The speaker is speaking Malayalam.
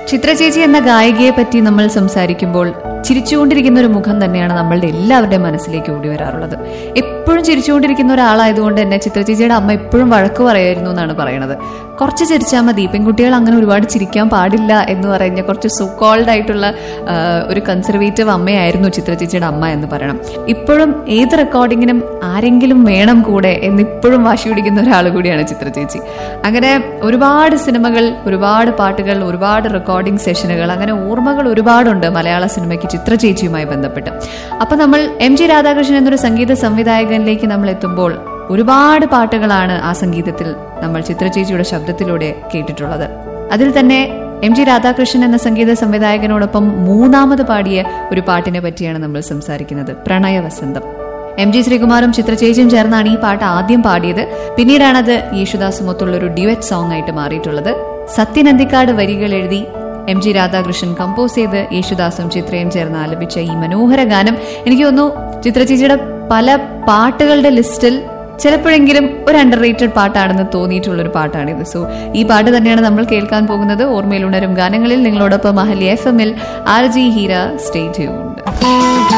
ചിത്ര ചേച്ചി എന്ന ഗായികയെ പറ്റി നമ്മൾ സംസാരിക്കുമ്പോൾ ചിരിച്ചുകൊണ്ടിരിക്കുന്ന ഒരു മുഖം തന്നെയാണ് നമ്മളുടെ എല്ലാവരുടെയും മനസ്സിലേക്ക് ഓടി വരാറുള്ളത് എപ്പോഴും ചിരിച്ചുകൊണ്ടിരിക്കുന്ന ഒരാളായതുകൊണ്ട് തന്നെ ചിത്ര ചേച്ചിയുടെ അമ്മ എപ്പോഴും വഴക്ക് പറയായിരുന്നു എന്നാണ് പറയണത് കുറച്ച് ചിരിച്ചാൽ മതി പെൺകുട്ടികൾ അങ്ങനെ ഒരുപാട് ചിരിക്കാൻ പാടില്ല എന്ന് പറഞ്ഞ കുറച്ച് സോ കോൾഡ് ആയിട്ടുള്ള ആ, ഒരു കൺസർവേറ്റീവ് അമ്മയായിരുന്നു ചിത്ര ചേച്ചിയുടെ അമ്മ എന്ന് പറയണം ഇപ്പോഴും ഏത് റെക്കോർഡിങ്ങിനും ആരെങ്കിലും വേണം കൂടെ എന്ന് ഇപ്പോഴും വാശി പിടിക്കുന്ന ഒരാൾ കൂടിയാണ് ചിത്ര ചേച്ചി അങ്ങനെ ഒരുപാട് സിനിമകൾ ഒരുപാട് പാട്ടുകൾ ഒരുപാട് റെക്കോർഡിംഗ് സെഷനുകൾ അങ്ങനെ ഓർമ്മകൾ ഒരുപാടുണ്ട് മലയാള സിനിമയ്ക്ക് ചിത്ര ചേച്ചിയുമായി ബന്ധപ്പെട്ട് അപ്പൊ നമ്മൾ എം ജി രാധാകൃഷ്ണൻ എന്നൊരു സംഗീത സംവിധായകനിലേക്ക് നമ്മൾ എത്തുമ്പോൾ ഒരുപാട് പാട്ടുകളാണ് ആ സംഗീതത്തിൽ നമ്മൾ ചിത്ര ചേച്ചിയുടെ ശബ്ദത്തിലൂടെ കേട്ടിട്ടുള്ളത് അതിൽ തന്നെ എം ജി രാധാകൃഷ്ണൻ എന്ന സംഗീത സംവിധായകനോടൊപ്പം മൂന്നാമത് പാടിയ ഒരു പാട്ടിനെ പറ്റിയാണ് നമ്മൾ സംസാരിക്കുന്നത് പ്രണയവസന്തം എം ജി ശ്രീകുമാറും ചിത്രചേച്ചിയും ചേർന്നാണ് ഈ പാട്ട് ആദ്യം പാടിയത് പിന്നീടാണ് അത് യേശുദാസുമൊത്തുള്ള ഒരു ഡ്യുവറ്റ് സോങ് ആയിട്ട് മാറിയിട്ടുള്ളത് സത്യനന്ദിക്കാട് വരികൾ എഴുതി എം ജി രാധാകൃഷ്ണൻ കമ്പോസ് ചെയ്ത് യേശുദാസും ചിത്രയും ചേർന്ന് ആലപിച്ച ഈ മനോഹര ഗാനം എനിക്ക് തോന്നുന്നു ചിത്രചേച്ചിയുടെ പല പാട്ടുകളുടെ ലിസ്റ്റിൽ ചിലപ്പോഴെങ്കിലും ഒരു അണ്ടർ റേറ്റഡ് പാട്ടാണെന്ന് തോന്നിയിട്ടുള്ള ഒരു പാട്ടാണിത് സോ ഈ പാട്ട് തന്നെയാണ് നമ്മൾ കേൾക്കാൻ പോകുന്നത് ഓർമ്മയിൽ ഉണരും ഗാനങ്ങളിൽ നിങ്ങളോടൊപ്പം അഹല്യ എഫ് എമ്മിൽ R G Heera stay tuned